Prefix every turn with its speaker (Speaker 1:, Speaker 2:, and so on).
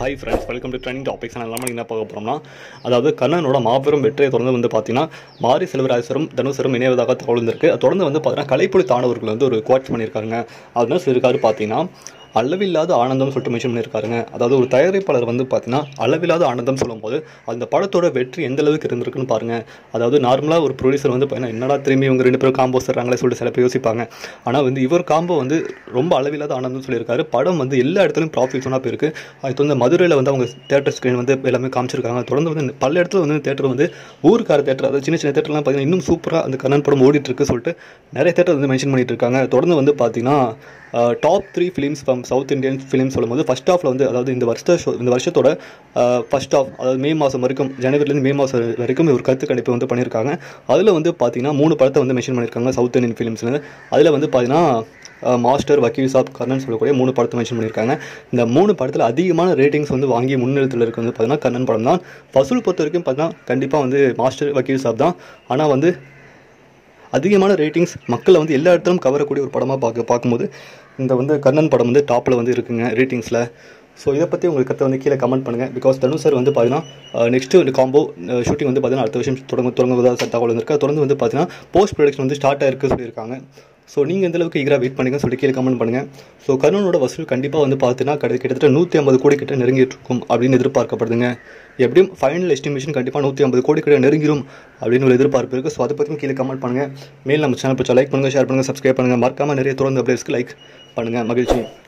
Speaker 1: hi friends welcome to trending topics எல்லாமே என்ன பார்க்க போகிறோம்னா அதாவது கண்ணனோட மாபெரும் வெற்றியை தொடர்ந்து வந்து பார்த்தீங்கன்னா மாரி செல்வராஜரும் தனுசரும் இணைவதாக தகவல் இருக்கு தொடர்ந்து வந்து பார்த்தீங்கன்னா கலைப்புலி தானவர்கள் வந்து ஒரு குவாட்ஸ் பண்ணியிருக்காங்க அதுதான் சொல்லியிருக்காரு பார்த்தீங்கன்னா அளவில்லாத ஆனந்தம் சொல்லிட்டு மென்ஷன் பண்ணியிருக்காருங்க அதாவது ஒரு தயாரிப்பாளர் வந்து பார்த்தீங்கன்னா அளவில்லாத ஆனந்தம் சொல்லும்போது அந்த படத்தோட வெற்றி எந்த அளவுக்கு இருந்திருக்குன்னு பாருங்க அதாவது நார்மலாக ஒரு ப்ரொடியூசர் வந்து பார்த்தீங்கன்னா என்னடா திரும்பி இவங்க ரெண்டு பேரும் காம்போ தர்றாங்களே சொல்லிட்டு சில பேர் யோசிப்பாங்க ஆனால் வந்து இவர் காம்போ வந்து ரொம்ப அளவில்லாத ஆனந்தம் சொல்லியிருக்காரு படம் வந்து எல்லா இடத்துலையும் ப்ராஃபிட் சொன்னால் போயிருக்கு அது வந்து மதுரையில் வந்து அவங்க தேட்டர் ஸ்க்ரீன் வந்து எல்லாமே காமிச்சிருக்காங்க தொடர்ந்து வந்து பல இடத்துல வந்து தேட்டர் வந்து ஊருக்கார தேட்டர் அதாவது சின்ன சின்ன தேட்டர்லாம் பார்த்தீங்கன்னா இன்னும் சூப்பராக அந்த கண்ணன் படம் ஓடிட்டு இருக்கு சொல்லிட்டு நிறைய தேட்டர் வந்து மென்ஷன் பண்ணிட்டு இருக்காங்க தொடர்ந்து வந்து பார்த்தீங்கன்னா top three films from south Indian films சொல்லும்போது ஃபர்ஸ்ட் ஹாஃபில் வந்து அதாவது இந்த வருஷ show- இந்த வருஷத்தோட ஃபர்ஸ்ட் ஹாஃப் அதாவது மே மாதம் வரைக்கும் ஜனவரிலேருந்து மே மாதம் வரைக்கும் ஒரு கருத்து கணிப்பு வந்து பண்ணியிருக்காங்க அதில் வந்து பார்த்தீங்கன்னா மூணு படத்தை வந்து மென்ஷன் பண்ணியிருக்காங்க சவுத் இந்தியன் ஃபிலிம்ஸில் அதில் வந்து பார்த்தீங்கன்னா மாஸ்டர் வக்கீல் சாப் கர்ணன் சொல்லக்கூடிய மூணு படத்தை மென்ஷன் பண்ணியிருக்காங்க இந்த மூணு படத்தில் அதிகமான ரேட்டிங்ஸ் வந்து வாங்கி முன்னிறுத்தில் இருக்கு வந்து பார்த்தீங்கன்னா கண்ணன் படம் தான் வசூல் பொறுத்த வரைக்கும் பார்த்தீங்கன்னா கண்டிப்பாக வந்து மாஸ்டர் வக்கீல் சாப் தான் ஆனால் வந்து அதிகமான ரேட்டிங்ஸ் மக்களை வந்து எல்லா இடத்துலையும் கவரக்கூடிய ஒரு படமாக பார்க்க பார்க்கும்போது இந்த வந்து கர்ணன் படம் வந்து டாப்பில் வந்து இருக்குங்க ரேட்டிங்ஸில் ஸோ இதை பற்றி உங்களுக்கு கருத்தை வந்து கீழே கமெண்ட் பண்ணுங்கள் பிகாஸ் தனுஷ் சார் வந்து பார்த்தீங்கன்னா நெக்ஸ்ட்டு இந்த காம்போ ஷூட்டிங் வந்து பார்த்தீங்கன்னா அடுத்த வருஷம் தொடங்க தொடங்குவதாக தகவல் வந்திருக்கு அது தொடர்ந்து வந்து பார்த்தீங்கன்னா போஸ்ட் ப்ரொடக்ஷன் வந்து ஸ்டார்ட் ஆயிருக்கு சொல்லியிருக்காங்க ஸோ நீங்கள் எந்த அளவுக்கு ஈகராக வெயிட் பண்ணுங்க சொல்லி கீழே கமெண்ட் பண்ணுங்கள் ஸோ கர்ணனோட வசூல் கண்டிப்பாக வந்து பார்த்தீங்கன்னா கிட்ட- கிட்டத்தட்ட நூற்றி ஐம்பது கோடி கிட்ட நெருங்கிட்டு இருக்கும் அப்படின்னு எதிர்பார்க்கப்படுதுங்க எப்படியும் ஃபைனல் எஸ்டிமேஷன் கண்டிப்பாக நூற்றி ஐம்பது கோடி கிட்ட நெருங்கிடும் அப்படின்னு ஒரு எதிர்பார்ப்பு இருக்குது ஸோ அதை பற்றியும் கீழே கமெண்ட் பண்ணுங்கள் மேல் நம்ம சேனல் பிடிச்சா லைக் பண்ணுங்கள் ஷேர் பண்ணுங்கள் சப்ஸ்கிரைப் பண்ணுங்கள் மறக்காமல் நிறைய தொடர்ந்து அப்டேட்ஸ்க்கு லைக் பண்ணுங்கள் மகிழ்ச்சி